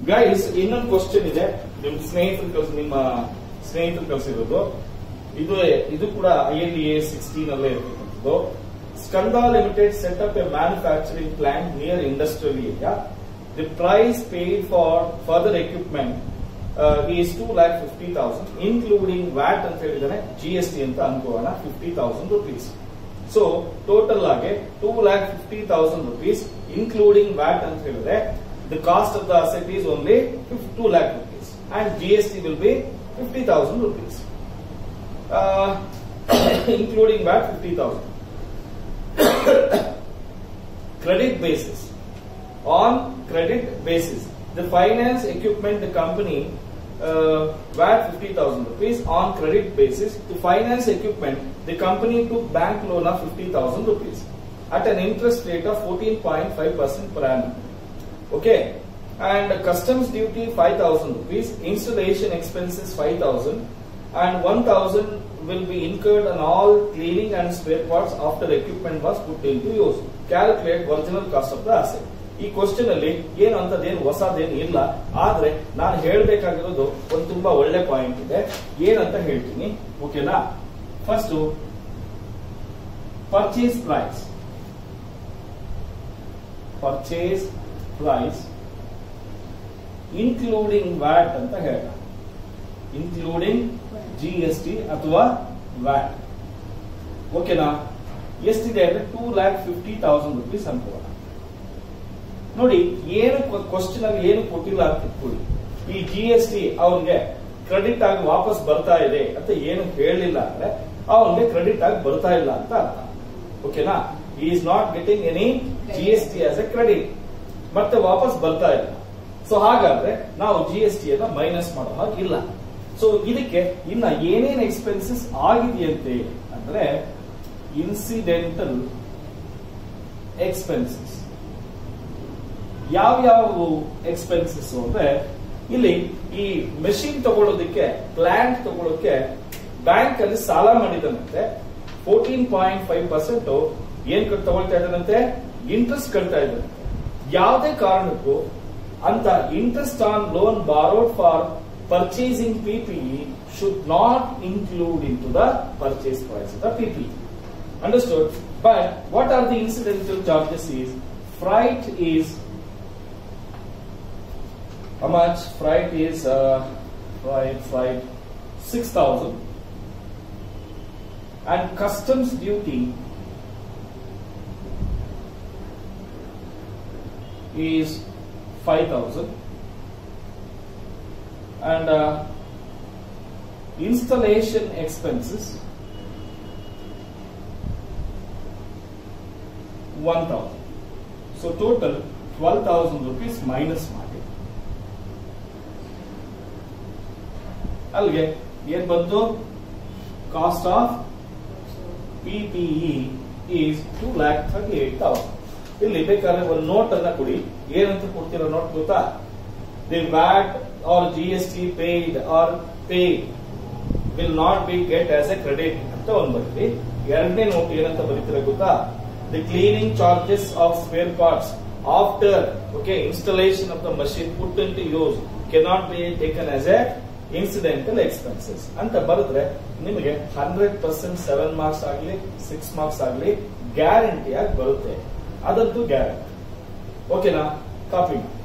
Guys ಇನ್ನೊಂದು question ಇದೆ ನಿಮ್ ಸ್ನೇಹಿತರು ಕಳ್ಸಿ ನಿಮ್ಮ ಸ್ನೇಹಿತರು ಕಳ್ಸಿರೋದು ಇದು ಇದು ಕೂಡ ಐ ಎಲ್ ಎ ಸಿಕ್ಸ್ಟೀನ್ ಅಲ್ಲೇ ಇರತಕ್ಕಂಥದ್ದು Skanda limited set up a manufacturing plant near industrial area the price paid for further equipment is two lakh fifty thousand including VAT ಅಂತ ಹೇಳಿದಾನೆ ಜಿ ಎಸ್ ಟಿ ಅಂತ ಅನ್ಕೋಣ fifty thousand rupees so total ಆಗಿ two lakh fifty thousand rupees including VAT ಅಂತ ಹೇಳಿದ್ರೆ the cost of the asset is only two lakh rupees and G S T will be fifty thousand rupees including watt fifty thousand credit basis. On credit basis, the finance equipment the company uh, VAT 50,000 rupees on credit basis. To finance equipment, the company took bank loan of 50,000 rupees at an interest rate of 14.5% per annum. Okay. And customs duty 5,000 rupees, installation expenses 5,000 and 1,000 will be incurred on all cleaning and spare parts after equipment was put into use. Calculate original cost of the asset. ಈ question ಅಲ್ಲಿ ಏನು ಅಂತದೇನು ಹೊಸದೇನು ಇಲ್ಲ ಆದ್ರೆ ನಾನು ಹೇಳ್ಬೇಕಾಗಿರೋದು ಒಂದು ತುಂಬಾ ಒಳ್ಳೆ point ಇದೆ ಏನಂತ ಹೇಳ್ತೀನಿ ಓಕೆನಾ first purchase price purchase price including VAT ಅಂತ ಹೇಳ ಇನ್ಕ್ಲೂಡಿಂಗ್ ಜಿ ಎಸ್ ಟಿ ಅಥವಾ ವ್ಯಾಟ್ ಓಕೆನಾ ಎಷ್ಟಿದೆ ಅಂದ್ರೆ two lakh fifty thousand rupees ಅನ್ಕೋಣ ನೋಡಿ ಏನು ಕ್ವಶನ್ ಅಲ್ಲಿ ಏನು ಕೊಟ್ಟಿಲ್ಲ ಅಂತ ಇಟ್ಕೊಳ್ಳಿ ಈ ಜಿ ಎಸ್ ಟಿ ಅವನ್ಗೆ ಕ್ರೆಡಿಟ್ ಆಗಿ ವಾಪಸ್ ಬರ್ತಾ ಇದೆ ಅಂತ ಏನು ಹೇಳಲಿಲ್ಲ ಅಂದ್ರೆ ಅವನ್ಗೆ ಕ್ರೆಡಿಟ್ ಆಗಿ ಬರ್ತಾ ಇಲ್ಲ ಅಂತ ಅರ್ಥ ಓಕೆನಾ is not getting any G S T as a credit ಮತ್ತೆ ವಾಪಸ್ ಬರ್ತಾ ಇಲ್ಲ ಸೊ ಹಾಗಾದ್ರೆ ನಾವು ಜಿ ಎಸ್ ಟಿ ಅನ್ನ ಮೈನಸ್ ಮಾಡೋ ಹಾಗಿಲ್ಲ ಸೊ ಇದಕ್ಕೆ ಇನ್ನ ಏನೇನ್ ಎಕ್ಸ್ಪೆನ್ಸಸ್ ಆಗಿದೆಯಂತೆ ಅಂದ್ರೆ ಇನ್ಸಿಡೆಂಟಲ್ ಎಕ್ಸ್ಪೆನ್ಸಸ್ ಯಾವ ಯಾವ ಎಕ್ಸ್ಪೆನ್ಸಸ್ ಅಂದ್ರೆ ಇಲ್ಲಿ ಈ ಮೆಷಿನ್ ತಗೊಳ್ಳೋದಕ್ಕೆ ಪ್ಲಾಂಟ್ ತಗೊಳ್ಳೋಕೆ ಬ್ಯಾಂಕ್ ಅಲ್ಲಿ ಸಾಲ ಮಾಡಿದನಂತೆ ಫೋರ್ಟೀನ್ ಪಾಯಿಂಟ್ ಫೈವ್ ಪರ್ಸೆಂಟ್ ಏನ್ ಕಟ್ ತಗೊಳ್ತಾ ಇದ್ದಾನಂತೆ ಇಂಟ್ರೆಸ್ಟ್ ಕಟ್ತಾ ಇದ್ದಾನಂತೆ ಯಾವುದೇ ಕಾರಣಕ್ಕೂ ಅಂತ interest on loan borrowed for purchasing PPE should not include into the purchase price of the PPE. Understood? But what are the incidental charges is freight is how much? Freight is uh, freight freight six thousand and customs duty is five thousand and uh, installation expenses 1000 so total 12000 rupees minus ಮಾಡಿ ಅಲ್ಲಿಗೆ ಏನ್ ಬಂತು cost of PPE is two lakh thirty eight thousand ಇಲ್ಲಿ ಬೇಕಾದ್ರೆ ಒಂದು note ಅನ್ನ ಕೊಡಿ ಏನಂತ ಕೊಡ್ತಿರೋ ನೋಟ್ ಗೊತ್ತಾ the VAT or GST paid or paid will not be get as a credit ಅಂತ ಒಂದು ಬರ್ತೀವಿ ಎರಡನೇ ನೋಟ್ ಏನಂತ ಬರೀತೀರ ಗೊತ್ತಾ the cleaning charges of spare parts after okay installation of the machine put in to use cannot be taken as a incidental expenses ಅಂತ ಬರೆದ್ರೆ ನಿಮಗೆ ಹಂಡ್ರೆಡ್ ಪರ್ಸೆಂಟ್ ಸೆವೆನ್ ಮಾರ್ಕ್ಸ್ ಆಗಲಿ ಸಿಕ್ಸ್ ಮಾರ್ಕ್ಸ್ ಆಗಲಿ ಗ್ಯಾರಂಟಿ ಆಗಿ ಬರುತ್ತೆ ಅದಂತೂ ಗ್ಯಾರಂಟಿ ಓಕೆನಾ copy